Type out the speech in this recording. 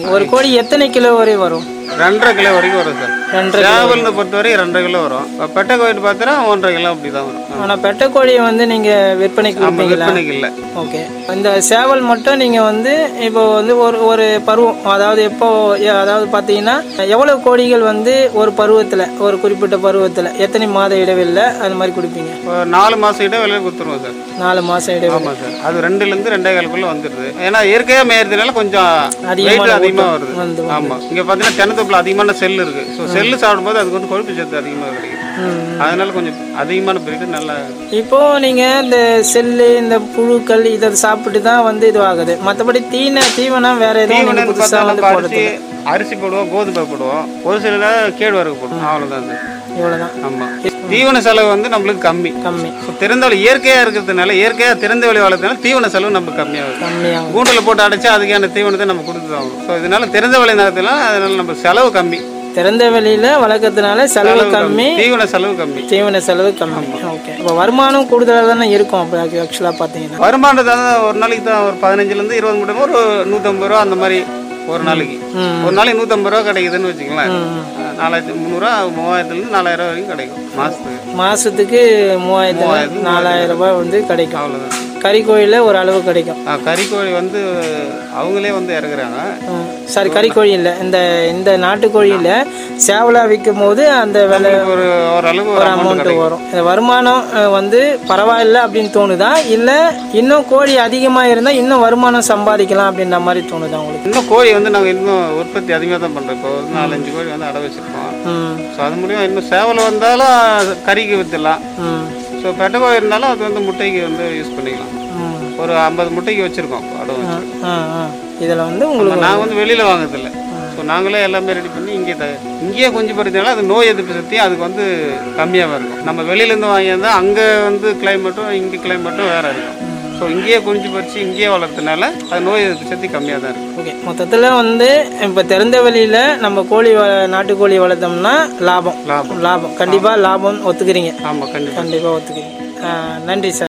ஒரு கோழி எத்தனை கிலோ வரை வரும் ரெண்டரை கிலோ வரைக்கும் வரும் சார் ரெண்டரை சேவல்னு பொறுத்த வரைக்கும் ரெண்டரை கிலோ வரும் இப்போ பெட்டை கோயில் பார்த்தா ஒன்றரை கிலோ அப்படி தான் வரும் ஆனால் பெட்டை கோழியை வந்து நீங்கள் விற்பனைக்கு நம்ம விற்பீங்களா விற்பனைக்கு இல்லை ஓகே இந்த சேவல் மட்டும் நீங்கள் வந்து இப்போ வந்து ஒரு ஒரு பருவம் அதாவது எப்போ எ- அதாவது பார்த்தீங்கன்னா எவ்வளவு கோழிகள் வந்து ஒரு பருவத்தில் ஒரு குறிப்பிட்ட பருவத்தில் எத்தனை மாத இடைவெளியில் அது மாதிரி கொடுப்பீங்க இப்போ நாலு மாதம் இடைவெளியில் கொடுத்துருவோம் சார் நாலு மாதம் இடைவெளி ஆமாம் சார் அது ரெண்டுலேருந்து ரெண்டே காலுக்குள்ளே வந்துடுது ஏன்னா இயற்கையாக மேயறதுனால கொஞ்சம் அதிகமான வெயிட் அதிகமாக ஊட்டம் வருது வந்து ஆமாம் இங்கே பார்த்தீங்கன்னா தென்னத்தோப்பில் அதிகமான செல் இருக்குது ஸோ செல்லு சாப்பிடும்போது அதுக்கு வந்து கொழுப்பு சத்து அதிகமாக கிடைக்கும் ம். அதனால கொஞ்சம் அதிகமான பிரீடு நல்லா இப்போ நீங்கள் இந்த செல்லு இந்த புழுக்கள் இதை சாப்பிட்டு தான் வந்து இதுவாகுது மற்றபடி தீன தீவனம் வேற எதுவும் நீங்க தீவனம் புதுசாக பார்த்தா வந்து நம்ம போடுறது அரிசி அரிசி போடுவோம் கோதுமை போடுவோம் ஒரு சில கேழ்வரகு போடுவோம் அவ்வளோதான் சார் இவ்வளோதான் ஆமாம் தீவன செலவு வந்து நம்மளுக்கு கம்மி கம்மி ஸோ திறந்த வெளி இயற்கையாக இருக்கிறதுனால இயற்கையாக திறந்த வெளி வளர்த்தனால தீவன செலவு நம்ம கம்மியாகும் கம்மியாகும் கூண்டில் போட்டு அடைச்சா அதுக்கான தீவனத்தை நம்ம கொடுத்து தான் ஸோ இதனால திறந்த வெளி நேரத்தில் அதனால நம்ம செலவு கம்மி திறந்த வெளியில வளர்க்கறதுனால செலவு கம்மி தீவன செலவு கம்மி தீவன செலவு கம்மி ஓகே இப்போ வருமானம் கூடுதலாக தானே இருக்கும் அப்போ ஆக்சுவலாக பார்த்தீங்கன்னா வருமானம் தான் ஒரு நாளைக்கு தான் ஒரு பதினஞ்சுலேருந்து இருபது மூட்டை ஒரு நூற்றம்பது ரூபா அந்த மாதிரி ஒரு நாளைக்கு ம். ஒரு நாளைக்கு நூற்றம்பது ரூபா கிடைக்குதுன்னு வச்சுக்கலாம் ம். நாலாயிரத்தி முந்நூறுரூவா மூவாயிரத்துலேருந்து நாலாயிரம் வரைக்கும் கிடைக்கும் மாதத்துக்கு மாசத்துக்கு மூவாயிரத்து நாலாயிரம் ரூபாய் வந்து கிடைக்கும் அவ்வளோதான் கறி கோழியில் ஒரு அளவு கிடைக்கும் கறிக்கோழி வந்து அவங்களே வந்து இறக்குறாங்க ம். சாரி கறி கோழி இல்லை இந்த இந்த நாட்டுக்கோழியில் சேவலா விற்கும் போது அந்த விலை ஒரு ஓரளவு ஒரு ஒரு amount அமௌண்ட் கிடைக்கும் வரும் இந்த வருமானம் அஹ், வந்து பரவாயில்ல அப்படின்னு தோணுதா இல்லை இன்னும் கோழி அதிகமாக இருந்தால் இன்னும் வருமானம் சம்பாதிக்கலாம் அப்படின்ற மாதிரி தோணுதா உங்களுக்கு இன்னும் கோழி வந்து நாங்கள் இன்னும் உற்பத்தி அதிகமாக தான் பண்ணுறோம் இப்போ ஒரு நாலஞ்சு கோழி வந்து அடை வச்சுருக்கோம் ம் ஸோ அது மூலியம் இன்னும் சேவல் வந்தாலும் கறிக்கு விற்றுலாம் ம் ஸோ பெட்டை கோழி இருந்தாலும் அது வந்து முட்டைக்கு வந்து யூஸ் பண்ணிக்கலாம் ம் ஒரு ஐம்பது முட்டைக்கு வச்சுருக்கோம் அடை வச்சு ஆ ஆ இதில் வந்து உங்களுக்கு நாங்கள் வந்து வெளியில் வாங்குறதில்ல ஸோ நாங்களே எல்லாமே ரெடி பண்ணி இங்கே த இங்கேயே கொஞ்சம் பறிச்சனால அது நோய் எதிர்ப்பு சக்தி அதுக்கு வந்து கம்மியாக இருக்கும் நம்ம வெளியிலேருந்து வாங்கியிருந்தால் அங்கே வந்து கிளைமேட்டும் இங்கே கிளைமேட்டும் வேறு இருக்கும் ஸோ இங்கேயே குஞ்சு பறித்து இங்கேயே வளர்த்தனால அது நோய் எதிர்ப்பு சக்தி கம்மியாக தான் இருக்கும் ஓகே மொத்தத்தில் வந்து இப்போ திறந்த வெளியில் நம்ம கோழி வ நாட்டுக்கோழி வளர்த்தோம்னா லாபம் லாபம் லாபம் கண்டிப்பாக லாபம் ஒத்துக்கிறீங்க ஆமாம் கண்டிப்பாக கண்டிப்பாக ஒத்துக்கிறீங்க ஆ, நன்றி சார்